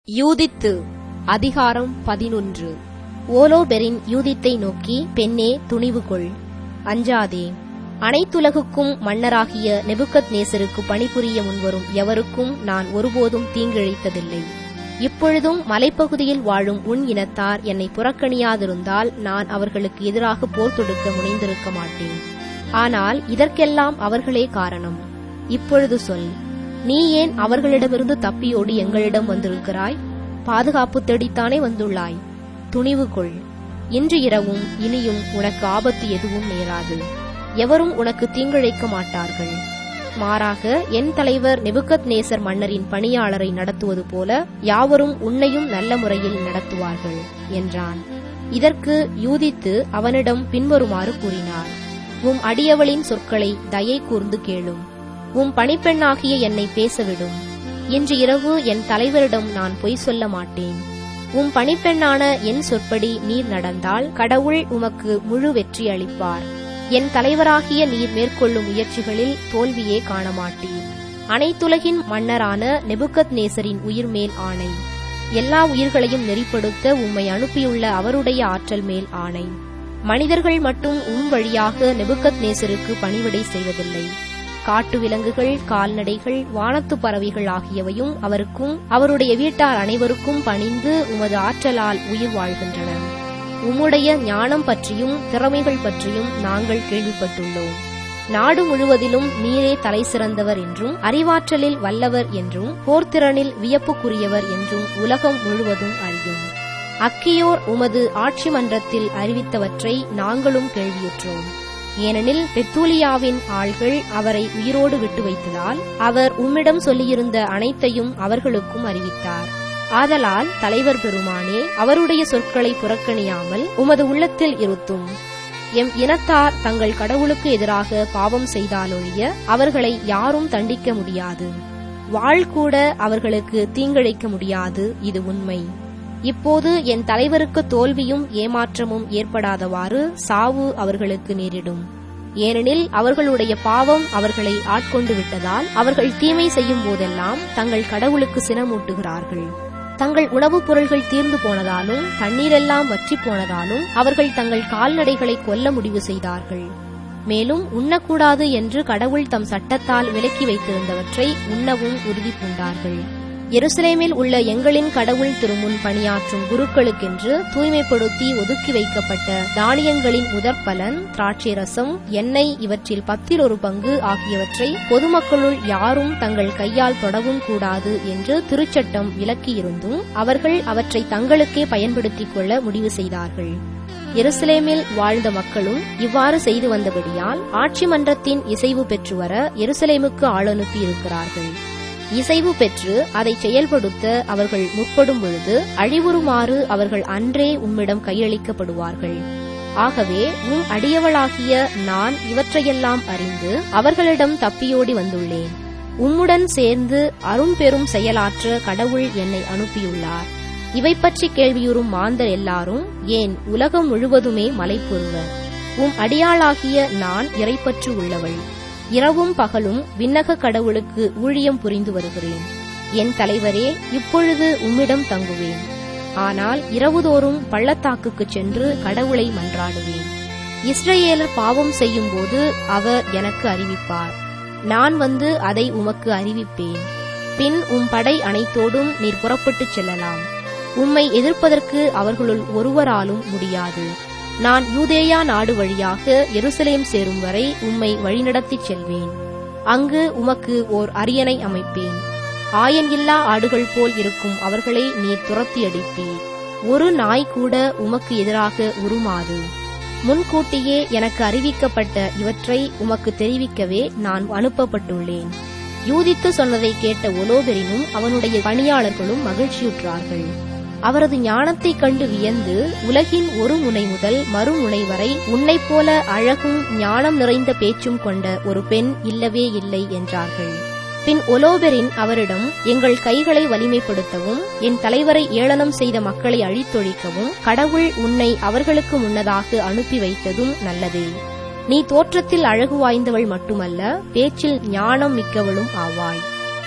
யூதித்து அதிகாரம் பதினொன்று ஓலோபெரின் யூதித்தை நோக்கி பெண்ணே துணிவு கொள் அஞ்சாதே அனைத்துலகுக்கும் மன்னராகிய நெபுக்கத் நேசருக்கு பணிபுரிய முன்வரும் எவருக்கும் நான் ஒருபோதும் தீங்கிழைத்ததில்லை இப்பொழுதும் மலைப்பகுதியில் வாழும் உன் இனத்தார் என்னை புறக்கணியாதிருந்தால் நான் அவர்களுக்கு எதிராக போர் தொடுக்க முனைந்திருக்க மாட்டேன் ஆனால் இதற்கெல்லாம் அவர்களே காரணம் இப்பொழுது சொல் நீ ஏன் அவர்களிடமிருந்து தப்பியோடி எங்களிடம் வந்திருக்கிறாய் பாதுகாப்பு தேடித்தானே வந்துள்ளாய் துணிவு கொள் இன்று இரவும் இனியும் உனக்கு ஆபத்து எதுவும் நேராது எவரும் உனக்கு தீங்கிழைக்க மாட்டார்கள் மாறாக என் தலைவர் நெபுக்கத் நேசர் மன்னரின் பணியாளரை நடத்துவது போல யாவரும் உன்னையும் நல்ல முறையில் நடத்துவார்கள் என்றான் இதற்கு யூதித்து அவனிடம் பின்வருமாறு கூறினார் உம் அடியவளின் சொற்களை தயை கூர்ந்து கேளும் உம் பணிப்பெண்ணாகிய என்னை பேசவிடும் இன்று இரவு என் தலைவரிடம் நான் பொய் சொல்ல மாட்டேன் உம் பணிப்பெண்ணான என் சொற்படி நீர் நடந்தால் கடவுள் உமக்கு முழு வெற்றி அளிப்பார் என் தலைவராகிய நீர் மேற்கொள்ளும் முயற்சிகளில் தோல்வியே காணமாட்டீர் அனைத்துலகின் மன்னரான நெபுக்கத் நேசரின் உயிர் மேல் ஆணை எல்லா உயிர்களையும் நெறிப்படுத்த உம்மை அனுப்பியுள்ள அவருடைய ஆற்றல் மேல் ஆணை மனிதர்கள் மட்டும் உம் வழியாக நெபுக்கத் நேசருக்கு பணிவிடை செய்வதில்லை காட்டு விலங்குகள் கால்நடைகள் வானத்து பறவைகள் ஆகியவையும் அவருக்கும் அவருடைய வீட்டார் அனைவருக்கும் பணிந்து உமது ஆற்றலால் உயிர் வாழ்கின்றன உம்முடைய ஞானம் பற்றியும் திறமைகள் பற்றியும் நாங்கள் கேள்விப்பட்டுள்ளோம் நாடு முழுவதிலும் நீரே தலை சிறந்தவர் என்றும் அறிவாற்றலில் வல்லவர் என்றும் போர்த்திறனில் வியப்புக்குரியவர் என்றும் உலகம் முழுவதும் அறியும் அக்கியோர் உமது ஆட்சி மன்றத்தில் அறிவித்தவற்றை நாங்களும் கேள்வியுற்றோம் ஏனெனில் பெத்தூலியாவின் ஆள்கள் அவரை உயிரோடு விட்டு வைத்ததால் அவர் உம்மிடம் சொல்லியிருந்த அனைத்தையும் அவர்களுக்கும் அறிவித்தார் ஆதலால் தலைவர் பெருமானே அவருடைய சொற்களை புறக்கணியாமல் உமது உள்ளத்தில் இருத்தும் எம் இனத்தார் தங்கள் கடவுளுக்கு எதிராக பாவம் செய்தாலொழிய அவர்களை யாரும் தண்டிக்க முடியாது வாழ் கூட அவர்களுக்கு தீங்கிழைக்க முடியாது இது உண்மை இப்போது என் தலைவருக்கு தோல்வியும் ஏமாற்றமும் ஏற்படாதவாறு சாவு அவர்களுக்கு நேரிடும் ஏனெனில் அவர்களுடைய பாவம் அவர்களை ஆட்கொண்டு விட்டதால் அவர்கள் தீமை செய்யும் போதெல்லாம் தங்கள் கடவுளுக்கு சினமூட்டுகிறார்கள் தங்கள் உணவுப் பொருள்கள் தீர்ந்து போனதாலும் தண்ணீரெல்லாம் வற்றி போனதாலும் அவர்கள் தங்கள் கால்நடைகளை கொல்ல முடிவு செய்தார்கள் மேலும் உண்ணக்கூடாது என்று கடவுள் தம் சட்டத்தால் விலக்கி வைத்திருந்தவற்றை உண்ணவும் உறுதி பூண்டார்கள் எருசலேமில் உள்ள எங்களின் கடவுள் திருமுன் பணியாற்றும் குருக்களுக்கென்று தூய்மைப்படுத்தி ஒதுக்கி வைக்கப்பட்ட தானியங்களின் முதற் பலன் திராட்சை ரசம் எண்ணெய் இவற்றில் பத்தில் ஒரு பங்கு ஆகியவற்றை பொதுமக்களுள் யாரும் தங்கள் கையால் தொடவும் கூடாது என்று திருச்சட்டம் விலக்கியிருந்தும் அவர்கள் அவற்றை தங்களுக்கே பயன்படுத்திக் கொள்ள முடிவு செய்தார்கள் எருசலேமில் வாழ்ந்த மக்களும் இவ்வாறு செய்து வந்தபடியால் ஆட்சி மன்றத்தின் இசைவு பெற்று வர எருசலேமுக்கு ஆளனுப்பி இருக்கிறார்கள் இசைவு பெற்று அதை செயல்படுத்த அவர்கள் முற்படும் பொழுது அழிவுறுமாறு அவர்கள் அன்றே உம்மிடம் கையளிக்கப்படுவார்கள் ஆகவே உம் அடியவளாகிய நான் இவற்றையெல்லாம் அறிந்து அவர்களிடம் தப்பியோடி வந்துள்ளேன் உம்முடன் சேர்ந்து அரும்பெரும் செயலாற்ற கடவுள் என்னை அனுப்பியுள்ளார் இவை பற்றி கேள்வியுறும் மாந்தர் எல்லாரும் ஏன் உலகம் முழுவதுமே மலைப்பொருவர் உம் அடியாளாகிய நான் இறைப்பற்று உள்ளவள் இரவும் பகலும் விண்ணக கடவுளுக்கு ஊழியம் புரிந்து வருகிறேன் என் தலைவரே இப்பொழுது உம்மிடம் தங்குவேன் ஆனால் இரவுதோறும் பள்ளத்தாக்குக்கு சென்று கடவுளை மன்றாடுவேன் இஸ்ரேலர் பாவம் செய்யும் போது அவர் எனக்கு அறிவிப்பார் நான் வந்து அதை உமக்கு அறிவிப்பேன் பின் உம் படை அனைத்தோடும் நீர் புறப்பட்டுச் செல்லலாம் உம்மை எதிர்ப்பதற்கு அவர்களுள் ஒருவராலும் முடியாது நான் யூதேயா நாடு வழியாக எருசலேம் சேரும் வரை உம்மை வழிநடத்திச் செல்வேன் அங்கு உமக்கு ஓர் அரியணை அமைப்பேன் ஆயன் இல்லா ஆடுகள் போல் இருக்கும் அவர்களை நீர் துரத்தி அடிப்பீர் ஒரு நாய் கூட உமக்கு எதிராக உருமாறு முன்கூட்டியே எனக்கு அறிவிக்கப்பட்ட இவற்றை உமக்கு தெரிவிக்கவே நான் அனுப்பப்பட்டுள்ளேன் யூதித்து சொன்னதை கேட்ட ஒலோபெரினும் அவனுடைய பணியாளர்களும் மகிழ்ச்சியுற்றார்கள் அவரது ஞானத்தைக் கண்டு வியந்து உலகின் ஒரு முனை முதல் மறுமுனை வரை உன்னைப் போல அழகும் ஞானம் நிறைந்த பேச்சும் கொண்ட ஒரு பெண் இல்லவே இல்லை என்றார்கள் பின் ஒலோபெரின் அவரிடம் எங்கள் கைகளை வலிமைப்படுத்தவும் என் தலைவரை ஏளனம் செய்த மக்களை அழித்தொழிக்கவும் கடவுள் உன்னை அவர்களுக்கு முன்னதாக அனுப்பி வைத்ததும் நல்லதே நீ தோற்றத்தில் அழகு வாய்ந்தவள் மட்டுமல்ல பேச்சில் ஞானம் மிக்கவளும் ஆவாய்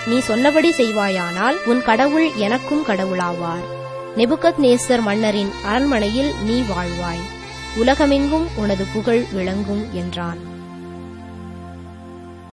நீ சொன்னபடி செய்வாயானால் உன் கடவுள் எனக்கும் கடவுளாவார் நெபுகத் நேசர் மன்னரின் அரண்மனையில் நீ வாழ்வாய் உலகமெங்கும் உனது புகழ் விளங்கும் என்றான்